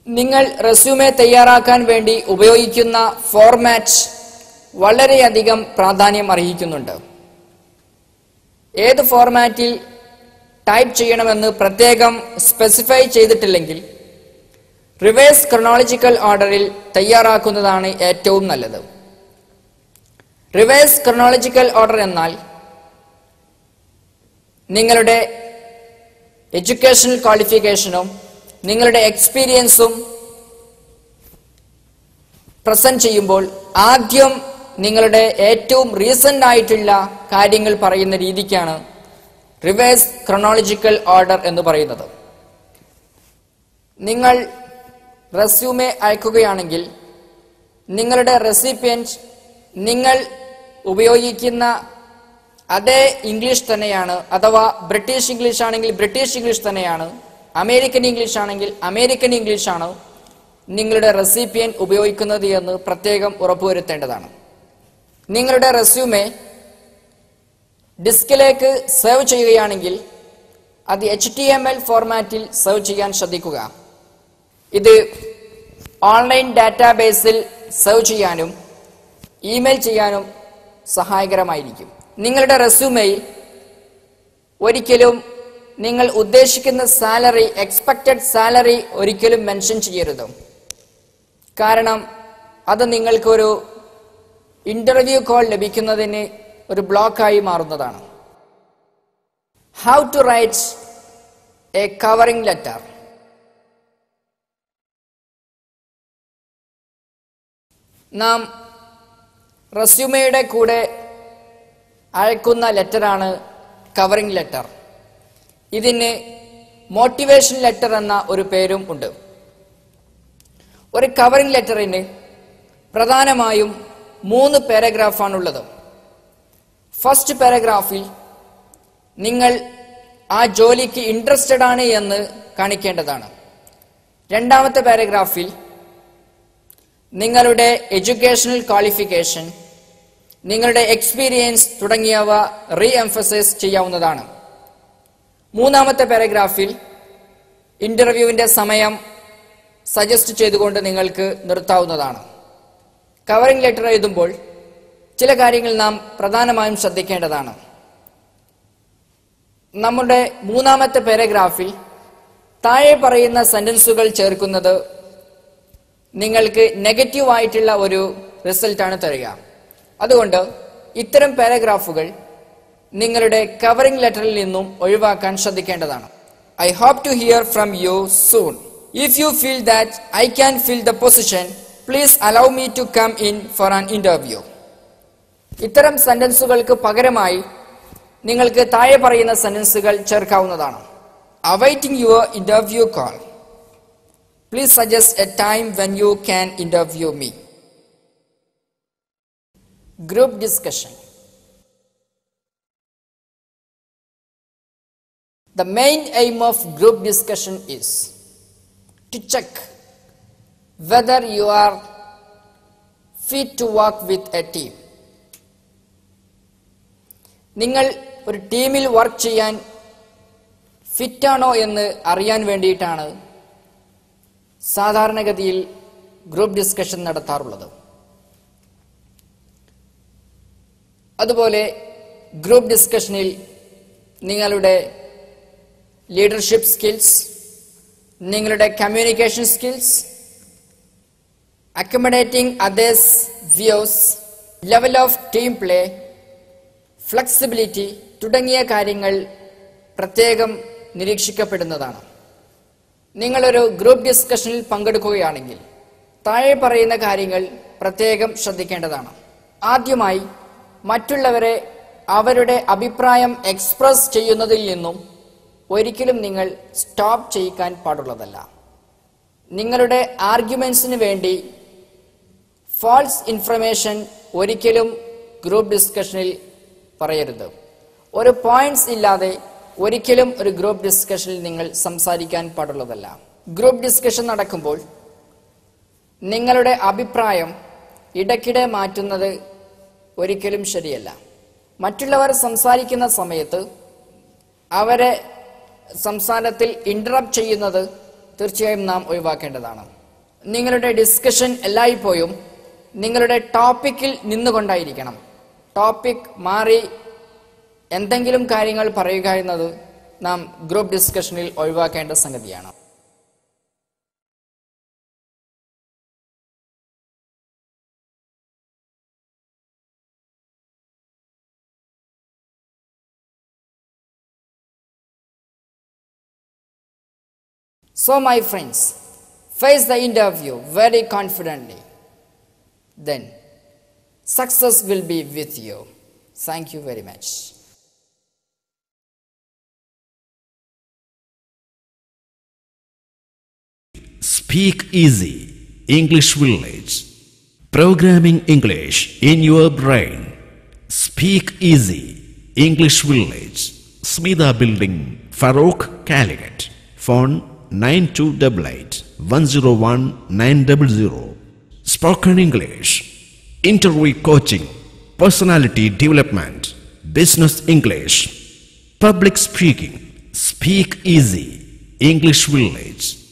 നിങ്ങൾ റെസ്യൂമെ തയ്യാറാക്കാൻ വേണ്ടി ഉപയോഗിക്കുന്ന ഫോർമാറ്റ് വളരെയധികം പ്രാധാന്യം അർഹിക്കുന്നുണ്ട് ഏത് ഫോർമാറ്റിൽ ടൈപ്പ് ചെയ്യണമെന്ന് പ്രത്യേകം സ്പെസിഫൈ ചെയ്തിട്ടില്ലെങ്കിൽ റിവേഴ്സ് ക്രൊണോളജിക്കൽ ഓർഡറിൽ തയ്യാറാക്കുന്നതാണ് ഏറ്റവും നല്ലത് റിവേഴ്സ് ക്രൊണോളജിക്കൽ ഓർഡർ എന്നാൽ നിങ്ങളുടെ എഡ്യൂക്കേഷണൽ ക്വാളിഫിക്കേഷനും നിങ്ങളുടെ എക്സ്പീരിയൻസും പ്രസന്റ് ചെയ്യുമ്പോൾ ആദ്യം നിങ്ങളുടെ ഏറ്റവും റീസെന്റ് ആയിട്ടുള്ള കാര്യങ്ങൾ പറയുന്ന രീതിക്കാണ് റിവേഴ്സ് ക്രൊണോളജിക്കൽ ഓർഡർ എന്ന് പറയുന്നത് നിങ്ങൾ റെസ്യൂമെ അയക്കുകയാണെങ്കിൽ നിങ്ങളുടെ റെസിപ്പിയൻറ്റ് നിങ്ങൾ ഉപയോഗിക്കുന്ന അതേ ഇംഗ്ലീഷ് തന്നെയാണ് അഥവാ ബ്രിട്ടീഷ് ഇംഗ്ലീഷ് ആണെങ്കിൽ ബ്രിട്ടീഷ് ഇംഗ്ലീഷ് തന്നെയാണ് അമേരിക്കൻ ഇംഗ്ലീഷ് ആണെങ്കിൽ അമേരിക്കൻ ഇംഗ്ലീഷ് ആണ് നിങ്ങളുടെ റെസിപ്പിയൻ ഉപയോഗിക്കുന്നത് എന്ന് പ്രത്യേകം ഉറപ്പുവരുത്തേണ്ടതാണ് നിങ്ങളുടെ റെസ്യൂമെ ഡിസ്കിലേക്ക് സേവ് ചെയ്യുകയാണെങ്കിൽ അത് എച്ച് ടി എം എൽ ഫോർമാറ്റിൽ സേവ് ചെയ്യാൻ ശ്രദ്ധിക്കുക ഇത് ഓൺലൈൻ ഡാറ്റാബേസിൽ സേവ് ചെയ്യാനും ഇമെയിൽ ചെയ്യാനും സഹായകരമായിരിക്കും നിങ്ങളുടെ റെസ്യൂമെയിൽ ഒരിക്കലും നിങ്ങൾ ഉദ്ദേശിക്കുന്ന സാലറി എക്സ്പെക്റ്റഡ് സാലറി ഒരിക്കലും മെൻഷൻ ചെയ്യരുത് കാരണം അത് നിങ്ങൾക്കൊരു ഇന്റർവ്യൂ കോൾ ലഭിക്കുന്നതിന് ഒരു ബ്ലോക്കായി മാറുന്നതാണ് how to write a covering letter നാം റെസ്യൂമയുടെ കൂടെ അയക്കുന്ന ലെറ്ററാണ് കവറിംഗ് ലെറ്റർ ഇതിന് മോട്ടിവേഷൻ ലെറ്റർ എന്ന ഒരു പേരും ഉണ്ട് ഒരു കവറിംഗ് ലെറ്ററിന് പ്രധാനമായും മൂന്ന് പാരഗ്രാഫാണുള്ളത് ഫസ്റ്റ് പാരഗ്രാഫിൽ നിങ്ങൾ ആ ജോലിക്ക് ഇൻട്രസ്റ്റഡ് ആണ് എന്ന് കാണിക്കേണ്ടതാണ് രണ്ടാമത്തെ പാരഗ്രാഫിൽ നിങ്ങളുടെ എഡ്യൂക്കേഷണൽ ക്വാളിഫിക്കേഷൻ നിങ്ങളുടെ എക്സ്പീരിയൻസ് തുടങ്ങിയവ റീ എംഫസൈസ് ചെയ്യാവുന്നതാണ് മൂന്നാമത്തെ പാരഗ്രാഫിൽ ഇന്റർവ്യൂവിന്റെ സമയം സജസ്റ്റ് ചെയ്തുകൊണ്ട് നിങ്ങൾക്ക് നിർത്താവുന്നതാണ് കവറിംഗ് ലെറ്റർ എഴുതുമ്പോൾ ചില കാര്യങ്ങൾ നാം പ്രധാനമായും ശ്രദ്ധിക്കേണ്ടതാണ് നമ്മുടെ മൂന്നാമത്തെ പാരഗ്രാഫിൽ താഴെ പറയുന്ന സെന്റൻസുകൾ ചേർക്കുന്നത് നിങ്ങൾക്ക് നെഗറ്റീവ് ആയിട്ടുള്ള ഒരു റിസൾട്ടാണ് തരിക അതുകൊണ്ട് ഇത്തരം പാരഗ്രാഫുകൾ നിങ്ങളുടെ കവറിംഗ് ലെറ്ററിൽ നിന്നും ഒഴിവാക്കാൻ ശ്രദ്ധിക്കേണ്ടതാണ് I hope to hear from you soon if you feel that I can fill the position please allow me to come in for an interview ഇത്തരം സെന്റൻസുകൾക്ക് പകരമായി നിങ്ങൾക്ക് താഴെ പറയുന്ന സെന്റൻസുകൾ ചേർക്കാവുന്നതാണ് awaiting your interview call please suggest a time when you can interview me group discussion The main aim of group discussion is to check whether you are fit to work with a team. നിങ്ങൾ ഒരു ടീമിൽ work ചെയ്യാൻ ഫിറ്റാണോ എന്ന് അറിയാൻ വേണ്ടിയിട്ടാണ് സാധാരണഗതിയിൽ group discussion നടത്താറുള്ളത് അതുപോലെ ഗ്രൂപ്പ് ഡിസ്കഷനിൽ നിങ്ങളുടെ ലീഡർഷിപ്പ് സ്കിൽസ് നിങ്ങളുടെ communication skills accommodating others views level of team play flexibility തുടങ്ങിയ കാര്യങ്ങൾ പ്രത്യേകം നിരീക്ഷിക്കപ്പെടുന്നതാണ് നിങ്ങളൊരു ഗ്രൂപ്പ് ഡിസ്കഷനിൽ പങ്കെടുക്കുകയാണെങ്കിൽ താഴെ പറയുന്ന കാര്യങ്ങൾ പ്രത്യേകം ശ്രദ്ധിക്കേണ്ടതാണ് ആദ്യമായി മറ്റുള്ളവരെ അവരുടെ അഭിപ്രായം എക്സ്പ്രസ് ചെയ്യുന്നതിൽ നിന്നും ഒരിക്കലും നിങ്ങൾ സ്റ്റോപ്പ് ചെയ്യിക്കാൻ പാടുള്ളതല്ല നിങ്ങളുടെ ആർഗ്യുമെന്റ്സിന് വേണ്ടി ഫാൾസ് ഇൻഫർമേഷൻ ഒരിക്കലും ഗ്രൂപ്പ് ഡിസ്കഷനിൽ പറയരുത് ഒരു പോയിന്റ്സ് ഇല്ലാതെ ഒരിക്കലും ഒരു ഗ്രൂപ്പ് ഡിസ്കഷനിൽ നിങ്ങൾ സംസാരിക്കാൻ പാടുള്ളതല്ല ഗ്രൂപ്പ് ഡിസ്കഷൻ നടക്കുമ്പോൾ നിങ്ങളുടെ അഭിപ്രായം ഇടയ്ക്കിടെ മാറ്റുന്നത് ഒരിക്കലും ശരിയല്ല മറ്റുള്ളവർ സംസാരിക്കുന്ന സമയത്ത് അവരെ സംസാരത്തിൽ ഇന്ററപ്റ്റ് ചെയ്യുന്നത് തീർച്ചയായും നാം ഒഴിവാക്കേണ്ടതാണ് നിങ്ങളുടെ ഡിസ്കഷൻ എല്ലായ്പ്പോഴും നിങ്ങളുടെ ടോപ്പിക്കിൽ നിന്നുകൊണ്ടായിരിക്കണം ടോപ്പിക് മാറി എന്തെങ്കിലും കാര്യങ്ങൾ പറയുക എന്നത് നാം ഗ്രൂപ്പ് ഡിസ്കഷനിൽ ഒഴിവാക്കേണ്ട സംഗതിയാണ് So, my friends, face the interview very confidently. Then, success will be with you. Thank you very much. Speak Easy English Village. Programming English in your brain. Speak Easy English Village. Smita Building, Farouk, Calicut. Phone 9288 101 900. Spoken English. Interview coaching. Personality development. Business English. Public speaking. Speak Easy English Village.